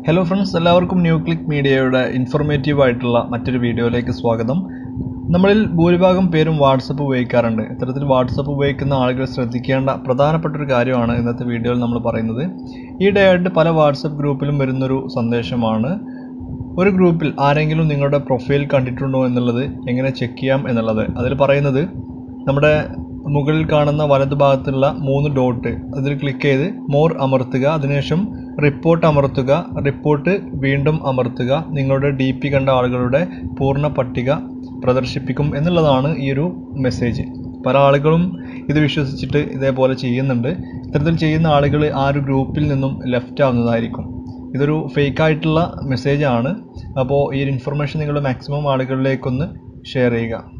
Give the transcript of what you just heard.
hello friends എല്ലാവർക്കും new click മീഡിയയുടെ informative ആയിട്ടുള്ള മറ്റൊരു വീഡിയോയിലേക്ക് സ്വാഗതം നമ്മളിൽ ഭൂരിഭാഗം പേരും വാട്സപ്പ് ഉപയോഗിക്കാറുണ്ട് ഇത്തരത്തിൽ വാട്സപ്പ് ഉപയോഗിക്കുന്ന ആളുകൾ ശ്രദ്ധിക്കേണ്ട പ്രധാനപ്പെട്ട ഒരു കാര്യമാണ് ഇന്നത്തെ വീഡിയോയിൽ നമ്മൾ പറയുന്നത് ഈയിടെയായിട്ട് പല വാട്സപ്പ് ഗ്രൂപ്പിലും വരുന്നൊരു സന്ദേശമാണ് ഒരു ഗ്രൂപ്പിൽ ആരെങ്കിലും നിങ്ങളുടെ പ്രൊഫൈൽ കണ്ടിട്ടുണ്ടോ എന്നുള്ളത് എങ്ങനെ ചെക്ക് ചെയ്യാം എന്നുള്ളത് അതിൽ പറയുന്നത് നമ്മുടെ മുകളിൽ കാണുന്ന വലതു ഭാഗത്തുള്ള മൂന്ന് ഡോട്ട് അതിൽ ക്ലിക്ക് ചെയ്ത് മോർ അമർത്തുക അതിനുശേഷം റിപ്പോർട്ട് അമർത്തുക റിപ്പോർട്ട് വീണ്ടും അമർത്തുക നിങ്ങളുടെ ഡി പി കണ്ട ആളുകളുടെ പൂർണ്ണ പട്ടിക പ്രദർശിപ്പിക്കും എന്നുള്ളതാണ് ഈ ഒരു മെസ്സേജ് പല ആളുകളും ഇത് വിശ്വസിച്ചിട്ട് ഇതേപോലെ ചെയ്യുന്നുണ്ട് ഇത്തരത്തിൽ ചെയ്യുന്ന ആളുകൾ ആ ഒരു ഗ്രൂപ്പിൽ നിന്നും ലെഫ്റ്റ് ആവുന്നതായിരിക്കും ഇതൊരു ഫേക്ക് ആയിട്ടുള്ള മെസ്സേജ് ആണ് അപ്പോൾ ഈ ഒരു ഇൻഫർമേഷൻ നിങ്ങൾ മാക്സിമം ആളുകളിലേക്കൊന്ന് ഷെയർ ചെയ്യുക